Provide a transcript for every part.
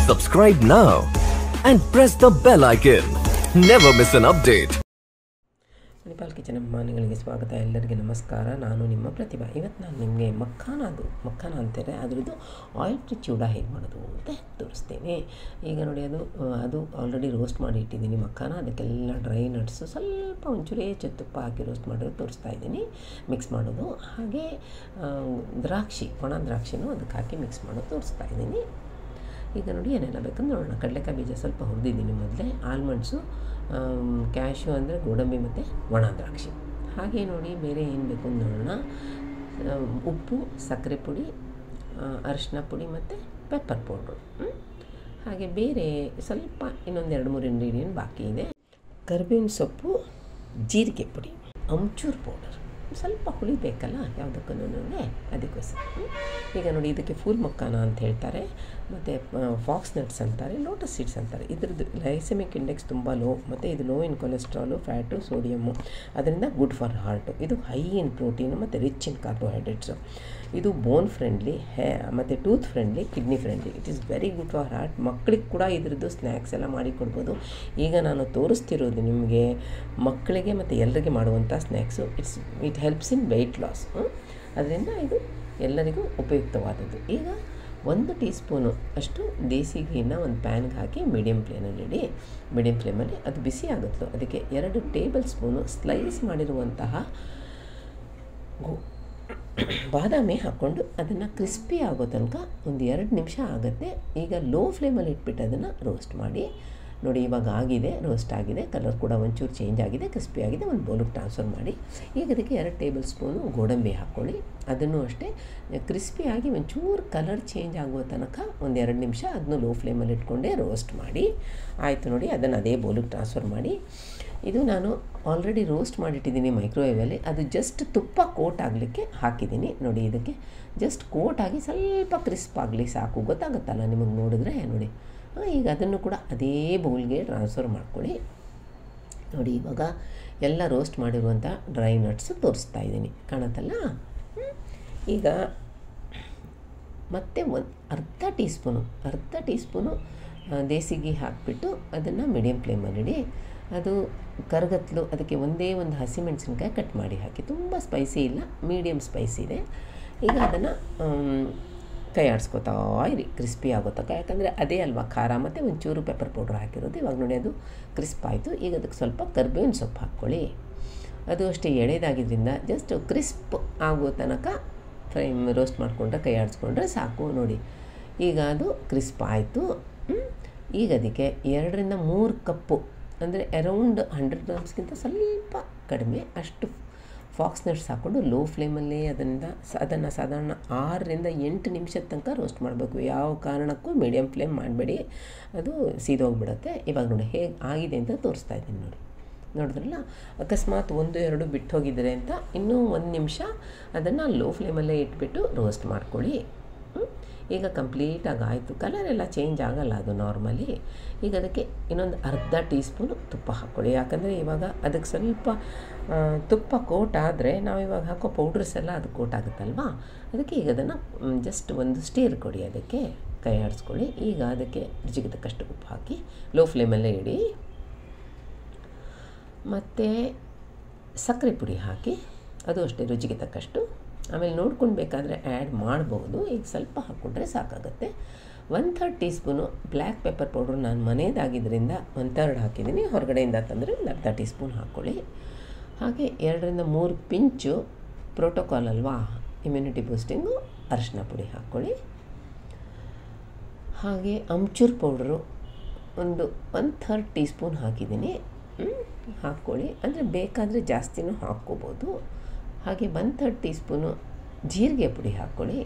Subscribe now and press the bell icon. Never miss an update. Manipal kitchen ಅಭಿಮಾನಿಗಳಿಗೆ ಸ್ವಾಗತ ಎಲ್ಲರಿಗೆ ನಮಸ್ಕಾರ ನಾನು ನಿಮ್ಮ ಪ್ರತಿಭಾ ಇವತ್ತು ನಾನು ನಿಮಗೆ ಮಕ್ಕಾನದು ಮಕ್ಕಾನ ಅಂತಾರೆ ಅದರದ್ದು ಆಯಿಲ್ ಫ್ರೀ ಚೂಡ ಹೇಗೆ ಮಾಡೋದು ಅಂತ ತೋರಿಸ್ತೇನೆ ಈಗ ನೋಡಿ ಅದು ಆ, ಅದು ಆಲ್ರೆಡಿ ರೋಸ್ಟ್ ಮಾಡಿ ಇಟ್ಟಿದ್ದೀನಿ ಮಕ್ಕಾನ ಅದಕ್ಕೆಲ್ಲ ಡ್ರೈ ನಟ್ಸು ಸ್ವಲ್ಪ ಒಂಚೂರೇ ತುಪ್ಪ ಹಾಕಿ ರೋಸ್ಟ್ ಮಾಡೋದು ತೋರಿಸ್ತಾ ಇದ್ದೀನಿ ಮಿಕ್ಸ್ ಮಾಡೋದು ಹಾಗೆ ಆ, ದ್ರಾಕ್ಷಿ ಒಣ ದ್ರಾಕ್ಷಿನೂ ಅದಕ್ಕೆ ಹಾಕಿ ಮಿಕ್ಸ್ ಮಾಡೋದು ತೋರಿಸ್ತಾ ಇದ್ದೀನಿ ಈಗ ನೋಡಿ ಏನೆಲ್ಲ ಬೇಕಂದ್ರೆ ನೋಡೋಣ ಕಡಲೆಕಾಯಿ ಬೀಜ ಸ್ವಲ್ಪ ಹುರಿದಿದ್ದೀನಿ ಮೊದಲೇ ಆಲ್ಮಂಡ್ಸು ಕ್ಯಾಶು ಅಂದರೆ ಗೋಡಂಬಿ ಮತ್ತು ಒಣ ದ್ರಾಕ್ಷಿ ಹಾಗೆ ನೋಡಿ ಬೇರೆ ಏನು ಬೇಕು ಅಂತ ನೋಡೋಣ ಆ, ಉಪ್ಪು ಸಕ್ಕರೆ ಪುಡಿ ಆ, ಅರಿಶಿನ ಪುಡಿ ಮತ್ತು ಪೆಪ್ಪರ್ ಪೌಡ್ರು ಹ್ಮ್? ಹಾಗೆ ಬೇರೆ ಸ್ವಲ್ಪ ಇನ್ನೊಂದು ಎರಡು ಮೂರು ಇಂಗ್ರೀಡಿಯೆಂಟ್ ಬಾಕಿ ಇದೆ ಕರಿಬೇವಿನ ಸೊಪ್ಪು ಜೀರಿಗೆ ಪುಡಿ ಅಮ್ಚೂರ್ ಪೌಡರ್ ಸ್ವಲ್ಪ ಹುಳಿ ಬೇಕಲ್ಲ ಯಾವುದಕ್ಕೂ ಅದಕ್ಕೋಸ್ಕರ ಹ್ಮ್? ಈಗ ನೋಡಿ ಇದಕ್ಕೆ ಫೂಲ್ ಮಕ್ಕಾನ ಅಂತ ಹೇಳ್ತಾರೆ ಮತ್ತು ಫಾಕ್ಸ್ ನಟ್ಸ್ ಅಂತಾರೆ ಲೋಟಸ್ ಸೀಡ್ಸ್ ಅಂತಾರೆ ಇದ್ರದ್ದು ಲೈಸೆಮಿಕ್ ಇಂಡೆಕ್ಸ್ ತುಂಬ ಲೋ ಮತ್ತು ಇದು low in cholesterol fat sodium ಅದರಿಂದ ಗುಡ್ ಫಾರ್ ಹಾರ್ಟು ಇದು ಹೈ ಇನ್ ಪ್ರೋಟೀನು ಮತ್ತು ರಿಚ್ ಇನ್ ಕಾರ್ಬೋಹೈಡ್ರೇಟ್ಸು ಇದು ಬೋನ್ ಫ್ರೆಂಡ್ಲಿ ಹೇ ಮತ್ತು tooth friendly kidney friendly it is very good for heart ಮಕ್ಕಳಿಗೆ ಕೂಡ ಇದ್ರದ್ದು ಸ್ನ್ಯಾಕ್ಸ್ ಎಲ್ಲ ಮಾಡಿ ಕೊಡ್ಬೋದು ಈಗ ನಾನು ತೋರಿಸ್ತಿರೋದು ನಿಮಗೆ ಮಕ್ಕಳಿಗೆ ಮತ್ತು ಎಲ್ಲರಿಗೆ ಮಾಡುವಂಥ snacks it's it helps in weight loss ಅದರಿಂದ ಇದು ಎಲ್ಲರಿಗೂ ಉಪಯುಕ್ತವಾದದ್ದು ಈಗ ಒಂದು ಟೀ ಸ್ಪೂನು ಅಷ್ಟು ದೇಸಿ ಘೀನ ಒಂದು ಪ್ಯಾನ್ಗೆ ಹಾಕಿ ಮೀಡಿಯಮ್ ಫ್ಲೇಮಲ್ಲಿ ಇಡಿ ಮೀಡಿಯಮ್ ಫ್ಲೇಮಲ್ಲಿ ಅದು ಬಿಸಿ ಆಗುತ್ತೋ ಅದಕ್ಕೆ ಎರಡು ಟೇಬಲ್ ಸ್ಪೂನು ಸ್ಲೈಸ್ ಮಾಡಿರುವಂತಹ ಗೋ ಬಾದಾಮಿ ಹಾಕ್ಕೊಂಡು ಅದನ್ನು ಕ್ರಿಸ್ಪಿ ಆಗೋ ತನಕ ಒಂದು ಎರಡು ನಿಮಿಷ ಆಗುತ್ತೆ ಈಗ ಲೋ ಫ್ಲೇಮಲ್ಲಿ ಇಟ್ಬಿಟ್ಟು ಅದನ್ನು ರೋಸ್ಟ್ ಮಾಡಿ ನೋಡಿ ಇವಾಗ ಆಗಿದೆ ರೋಸ್ಟ್ ಆಗಿದೆ ಕಲರ್ ಕೂಡ ಒಂಚೂರು ಚೇಂಜ್ ಆಗಿದೆ ಕ್ರಿಸ್ಪಿ ಆಗಿದೆ ಒಂದು ಬೌಲಿಗೆ ಟ್ರಾನ್ಸ್ಫರ್ ಮಾಡಿ ಈಗ ಅದಕ್ಕೆ ಎರಡು ಟೇಬಲ್ ಸ್ಪೂನು ಗೋಡಂಬಿ ಹಾಕ್ಕೊಳ್ಳಿ ಅದನ್ನು ಅಷ್ಟೇ ಕ್ರಿಸ್ಪಿಯಾಗಿ ಒಂಚೂರು ಕಲರ್ ಚೇಂಜ್ ಆಗೋ ತನಕ ಒಂದು ಎರಡು ನಿಮಿಷ ಅದನ್ನು ಲೋ ಫ್ಲೇಮಲ್ಲಿ ಇಟ್ಕೊಂಡೇ ರೋಸ್ಟ್ ಮಾಡಿ ಆಯಿತು ನೋಡಿ ಅದನ್ನು ಅದೇ ಬೌಲಿಗೆ ಟ್ರಾನ್ಸ್ಫರ್ ಮಾಡಿ ಇದು ನಾನು ಆಲ್ರೆಡಿ ರೋಸ್ಟ್ ಮಾಡಿಟ್ಟಿದ್ದೀನಿ ಮೈಕ್ರೋವೇವಲ್ಲಿ ಅದು ಜಸ್ಟ್ ತುಪ್ಪ ಕೋಟ್ ಆಗಲಿಕ್ಕೆ ಹಾಕಿದ್ದೀನಿ ನೋಡಿ ಇದಕ್ಕೆ ಜಸ್ಟ್ ಕೋಟ್ ಆಗಿ ಸ್ವಲ್ಪ ಕ್ರಿಸ್ಪ್ ಆಗಲಿ ಸಾಕು ಗೊತ್ತಾಗುತ್ತಲ್ಲ ನಿಮಗೆ ನೋಡಿದ್ರೆ ನೋಡಿ ಆ, ಈಗ ಅದನ್ನು ಕೂಡ ಅದೇ ಬೌಲ್ಗೆ ಟ್ರಾನ್ಸ್ಫರ್ ಮಾಡ್ಕೊಳ್ಳಿ ನೋಡಿ ಇವಾಗ ಎಲ್ಲ ರೋಸ್ಟ್ ಮಾಡಿರುವಂಥ ಡ್ರೈ ನಟ್ಸು ತೋರಿಸ್ತಾ ಇದ್ದೀನಿ ಕಾಣುತ್ತಲ್ಲ ಹ್ಮ್. ಈಗ ಮತ್ತು ಒಂದು ಅರ್ಧ ಟೀ ಸ್ಪೂನು ಅರ್ಧ ಟೀ ಸ್ಪೂನು ಆ, ದೇಸಿ ಘೀ ಹಾಕಿಬಿಟ್ಟು ಅದನ್ನು ಮೀಡಿಯಮ್ ಫ್ಲೇಮಲ್ಲಿಡಿ ಅದು ಕರಗತ್ಲು ಅದಕ್ಕೆ ಒಂದೇ ಒಂದು ಹಸಿಮೆಣಸಿನ್ಕಾಯಿ ಕಟ್ ಮಾಡಿ ಹಾಕಿ ತುಂಬ ಸ್ಪೈಸಿ ಇಲ್ಲ ಮೀಡಿಯಮ್ ಸ್ಪೈಸಿ ಇದೆ ಈಗ ಅದನ್ನು ಕೈ ಆಡಿಸ್ಕೊತಾ ಇರಿ ಕ್ರಿಸ್ಪಿ ಆಗೋ ತನಕ ಯಾಕಂದರೆ ಅದೇ ಅಲ್ವಾ ಖಾರ ಮತ್ತು ಒಂಚೂರು ಪೆಪ್ಪರ್ ಪೌಡ್ರ್ ಹಾಕಿರೋದು ಇವಾಗ ನೋಡಿ ಅದು ಕ್ರಿಸ್ಪ್ ಆಯಿತು ಈಗ ಅದಕ್ಕೆ ಸ್ವಲ್ಪ ಕರ್ಬೇವಿನ ಸೊಪ್ಪು ಹಾಕ್ಕೊಳ್ಳಿ ಅದು ಅಷ್ಟೇ ಎಳೆದಾಗಿದ್ದರಿಂದ ಜಸ್ಟ್ ಕ್ರಿಸ್ಪ್ ಆಗೋ ತನಕ ಫ್ರೈ ರೋಸ್ಟ್ ಮಾಡಿಕೊಂಡ್ರೆ ಕೈ ಆಡಿಸ್ಕೊಂಡ್ರೆ ಸಾಕು ನೋಡಿ ಈಗ ಅದು ಕ್ರಿಸ್ಪ್ ಆಯಿತು ಈಗ ಅದಕ್ಕೆ ಎರಡರಿಂದ ಮೂರು ಕಪ್ಪು ಅಂದರೆ ಅರೌಂಡ್ ಹಂಡ್ರೆಡ್ ಗ್ರಾಮ್ಸ್ಗಿಂತ ಸ್ವಲ್ಪ ಕಡಿಮೆ ಅಷ್ಟು ಫಾಕ್ಸ್ ನಟ್ಸ್ ಹಾಕ್ಕೊಂಡು ಲೋ ಫ್ಲೇಮಲ್ಲೇ ಅದರಿಂದ ಸ ಅದನ್ನು ಸಾಧಾರಣ ಆರರಿಂದ ಎಂಟು ನಿಮಿಷದ ತನಕ ರೋಸ್ಟ್ ಮಾಡಬೇಕು ಯಾವ ಕಾರಣಕ್ಕೂ ಮೀಡಿಯಮ್ ಫ್ಲೇಮ್ ಮಾಡಬೇಡಿ ಅದು ಸೀದೋಗ್ಬಿಡುತ್ತೆ ಇವಾಗ ನೋಡಿ ಹೇಗೆ ಆಗಿದೆ ಅಂತ ತೋರಿಸ್ತಾ ಇದ್ದೀನಿ ನೋಡಿ ನೋಡಿದ್ರಲ್ಲ ಅಕಸ್ಮಾತ್ ಒಂದು ಎರಡು ಬಿಟ್ಟು ಹೋಗಿದ್ರೆ ಅಂತ ಇನ್ನೂ ಒಂದು ನಿಮಿಷ ಅದನ್ನು ಲೋ ಫ್ಲೇಮಲ್ಲೇ ಇಟ್ಬಿಟ್ಟು ರೋಸ್ಟ್ ಮಾಡ್ಕೊಳ್ಳಿ ಹ್ಮ್? ಈಗ ಕಂಪ್ಲೀಟಾಗಿ ಆಯಿತು ಕಲರ್ ಎಲ್ಲ ಚೇಂಜ್ ಆಗಲ್ಲ ಅದು ನಾರ್ಮಲಿ ಈಗ ಅದಕ್ಕೆ ಇನ್ನೊಂದು ಅರ್ಧ ಟೀ ಸ್ಪೂನು ತುಪ್ಪ ಹಾಕ್ಕೊಳ್ಳಿ ಯಾಕಂದರೆ ಇವಾಗ ಅದಕ್ಕೆ ಸ್ವಲ್ಪ ಆ, ತುಪ್ಪ ಕೋಟ್ ಆದರೆ ನಾವು ಇವಾಗ ಹಾಕೋ ಪೌಡ್ರಸ್ ಎಲ್ಲ ಅದು ಕೋಟ್ ಆಗುತ್ತಲ್ವಾ ಅದಕ್ಕೆ ಈಗ ಅದನ್ನು ಜಸ್ಟ್ ಒಂದು ಸ್ಟೀರ್ ಕೊಡಿ ಅದಕ್ಕೆ ಕೈ ಆಡಿಸ್ಕೊಳ್ಳಿ ಈಗ ಅದಕ್ಕೆ ರುಚಿಗೆ ತಕ್ಕಷ್ಟು ಉಪ್ಪು ಹಾಕಿ ಲೋ ಫ್ಲೇಮಲ್ಲೇ ಇಡಿ ಮತ್ತು ಸಕ್ಕರೆ ಪುಡಿ ಹಾಕಿ ಅದು ಅಷ್ಟೇ ರುಚಿಗೆ ತಕ್ಕಷ್ಟು ಆಮೇಲೆ ನೋಡ್ಕೊಂಡು ಬೇಕಾದರೆ ಆ್ಯಡ್ ಮಾಡ್ಬೋದು ಈಗ ಸ್ವಲ್ಪ ಹಾಕ್ಕೊಂಡ್ರೆ ಸಾಕಾಗುತ್ತೆ one third teaspoon black pepper powder ನಾನು ಮನೆಯದಾಗಿದ್ದರಿಂದ ಒನ್ ಥರ್ಡ್ ಹಾಕಿದ್ದೀನಿ ಹೊರಗಡೆಯಿಂದ ತಂದರೆ ಒಂದು ಅರ್ಧ ಟೀ ಸ್ಪೂನ್ ಹಾಕ್ಕೊಳ್ಳಿ ಹಾಗೆ ಎರಡರಿಂದ ಮೂರು ಪಿಂಚು ಪ್ರೋಟೋಕಾಲ್ ಅಲ್ವಾ ಇಮ್ಯುನಿಟಿ ಬೂಸ್ಟಿಂಗು ಅರಿಶಿನ ಪುಡಿ ಹಾಕ್ಕೊಳ್ಳಿ ಹಾಗೆ ಅಮ್ಚೂರ್ ಪೌಡ್ರು ಒಂದು ಒನ್ ಥರ್ಡ್ ಟೀ ಸ್ಪೂನ್ ಹಾಕಿದ್ದೀನಿ ಹ್ಮ್? ಹಾಕ್ಕೊಳ್ಳಿ ಅಂದರೆ ಬೇಕಾದರೆ ಜಾಸ್ತಿನೂ ಹಾಕ್ಕೋಬೋದು ಹಾಗೆ ಒನ್ ಥರ್ಡ್ ಟೀ ಸ್ಪೂನು ಜೀರಿಗೆ ಪುಡಿ ಹಾಕ್ಕೊಳ್ಳಿ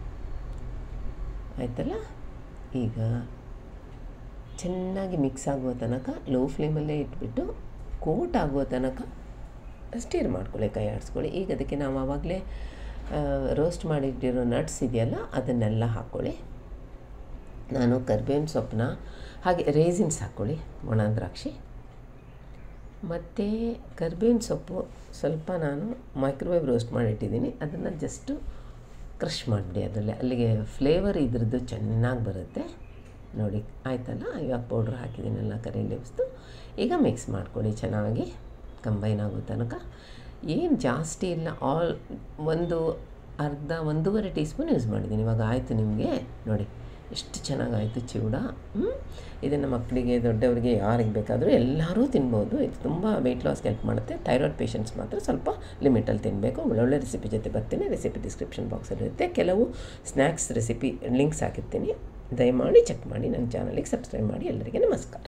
ಆಯ್ತಲ್ಲ ಈಗ ಚೆನ್ನಾಗಿ ಮಿಕ್ಸ್ ಆಗುವ ತನಕ ಲೋ ಫ್ಲೇಮಲ್ಲೇ ಇಟ್ಬಿಟ್ಟು ಕೋಟ್ ಆಗುವ ತನಕ ಸ್ಟೀರ್ ಮಾಡ್ಕೊಳ್ಳಿ ಕೈ ಆಡಿಸ್ಕೊಳ್ಳಿ ಈಗ ಅದಕ್ಕೆ ನಾವು ಆವಾಗಲೇ ರೋಸ್ಟ್ ಮಾಡಿಟ್ಟಿರೋ ನಟ್ಸ್ ಇದೆಯಲ್ಲ ಅದನ್ನೆಲ್ಲ ಹಾಕ್ಕೊಳ್ಳಿ ನಾನು ಕರ್ಬೇವಿನ ಸೊಪ್ಪನ್ನ ಹಾಗೆ ರೇಸಿನ್ಸ್ ಹಾಕ್ಕೊಳ್ಳಿ ಒಣ ದ್ರಾಕ್ಷಿ ಮತ್ತು ಕರ್ಬೇವಿನ ಸೊಪ್ಪು ಸ್ವಲ್ಪ ನಾನು ಮೈಕ್ರೋವೇವ್ ರೋಸ್ಟ್ ಮಾಡಿಟ್ಟಿದ್ದೀನಿ ಅದನ್ನು ಜಸ್ಟು ಕ್ರಷ್ ಮಾಡಿಬಿಡಿ ಅದರಲ್ಲಿ ಅಲ್ಲಿಗೆ ಫ್ಲೇವರ್ ಇದ್ರದ್ದು ಚೆನ್ನಾಗಿ ಬರುತ್ತೆ ನೋಡಿ ಆಯ್ತಲ್ಲ ಇವಾಗ ಪೌಡ್ರ್ ಹಾಕಿದ್ದೀನಲ್ಲ ಕರಿ ಲೀವ್ಸ್ದು ಈಗ ಮಿಕ್ಸ್ ಮಾಡ್ಕೊಳ್ಳಿ ಚೆನ್ನಾಗಿ ಕಂಬೈನ್ ಆಗೋ ತನಕ ಏನು ಜಾಸ್ತಿ ಇಲ್ಲ ಆಲ್ ಒಂದು ಅರ್ಧ ಒಂದೂವರೆ ಟೀ ಸ್ಪೂನ್ ಯೂಸ್ ಮಾಡಿದ್ದೀನಿ ಇವಾಗ ಆಯಿತು ನಿಮಗೆ ನೋಡಿ ಎಷ್ಟು ಚೆನ್ನಾಗಾಯಿತು ಚಿವಡ ಇದನ್ನು ಮಕ್ಕಳಿಗೆ ದೊಡ್ಡವರಿಗೆ ಯಾರಿಗೆ ಬೇಕಾದರೂ ಎಲ್ಲರೂ ತಿನ್ಬೋದು ಇದು ತುಂಬ ವೆಯ್ಟ್ ಲಾಸ್ಗೆ ಹೆಲ್ಪ್ ಮಾಡುತ್ತೆ ಥೈರಾಯ್ಡ್ ಪೇಷಂಟ್ಸ್ ಮಾತ್ರ ಸ್ವಲ್ಪ ಲಿಮಿಟಲ್ಲಿ ತಿನ್ನಬೇಕು ಒಳ್ಳೊಳ್ಳೆ ರೆಸಿಪಿ ಜೊತೆ ಬರ್ತೀನಿ ರೆಸಿಪಿ ಡಿಸ್ಕ್ರಿಪ್ಷನ್ ಬಾಕ್ಸಲ್ಲಿ ಇರುತ್ತೆ ಕೆಲವು ಸ್ನ್ಯಾಕ್ಸ್ ರೆಸಿಪಿ ಲಿಂಕ್ಸ್ ಹಾಕಿರ್ತೀನಿ ದಯಮಾಡಿ ಚೆಕ್ ಮಾಡಿ ನನ್ನ ಚಾನಲಿಗೆ ಸಬ್ಸ್ಕ್ರೈಬ್ ಮಾಡಿ ಎಲ್ಲರಿಗೆ ನಮಸ್ಕಾರ